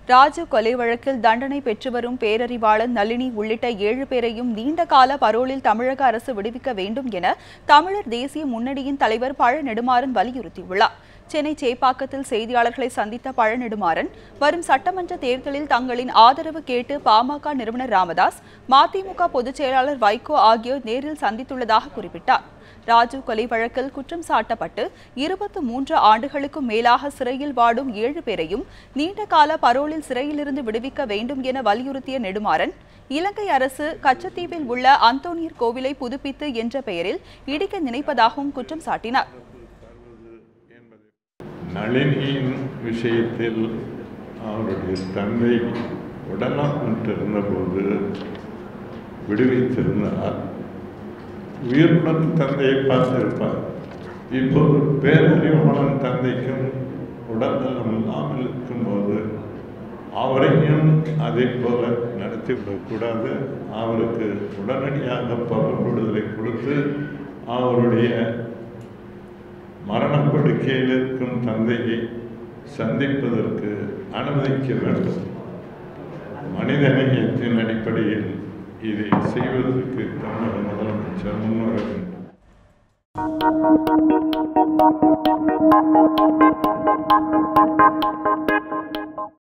ராஜு கொலை வழக்கில் தண்டனை பெற்று வரும் பேரறிவாளன் நளினி உள்ளிட்ட ஏழு பேரையும் நீண்ட கால பரோலில் தமிழக அரசு விடுவிக்க வேண்டும் என தமிழர் தேசிய முன்னணியின் தலைவர் பழ நெடுமாறன் வலியுறுத்தியுள்ளார் சென்னை சேப்பாக்கத்தில் செய்தியாளர்களை சந்தித்த பழ நெடுமாறன் வரும் சட்டமன்ற தேர்தலில் தங்களின் ஆதரவு கேட்டு பாமக நிறுவனர் ராமதாஸ் மதிமுக பொதுச் செயலாளர் வைகோ ஆகியோர் நேரில் சந்தித்துள்ளதாக குறிப்பிட்டார் ராஜு கொலை வழக்கில் குற்றம் சாட்டப்பட்டு இருபத்து மூன்று ஆண்டுகளுக்கும் மேலாக சிறையில் வாடும் ஏழு பேரையும் நீண்ட கால பரோலில் சிறையிலிருந்து விடுவிக்க வேண்டும் என வலியுறுத்திய நெடுமாறன் இலங்கை அரசு கச்சத்தீவில் உள்ள அந்தோனியர் கோவிலை புதுப்பித்து என்ற பெயரில் இடிக்க நினைப்பதாகவும் குற்றம் சாட்டினார் நளினியின் விஷயத்தில் அவருடைய தந்தை உடலாமற்றிருந்த போது விடுவித்திருந்தார் உயிருடன் தந்தையை பார்த்திருப்பார் இப்போது பேரறிவாளன் தந்தைக்கும் உடல்நலம் இல்லாமல் இருக்கும்போது அவரையும் அதே போல நடத்திவிடக்கூடாது அவருக்கு உடனடியாக பகல் விடுதலை கொடுத்து அவருடைய மரணப்படுக்கையில் இருக்கும் தந்தையை சந்திப்பதற்கு அனுமதிக்க வேண்டும் மனிதநேயத்தின் அடிப்படையில் இதை செய்வதற்கு தமிழக முதலமைச்சர் முன்வர வேண்டும்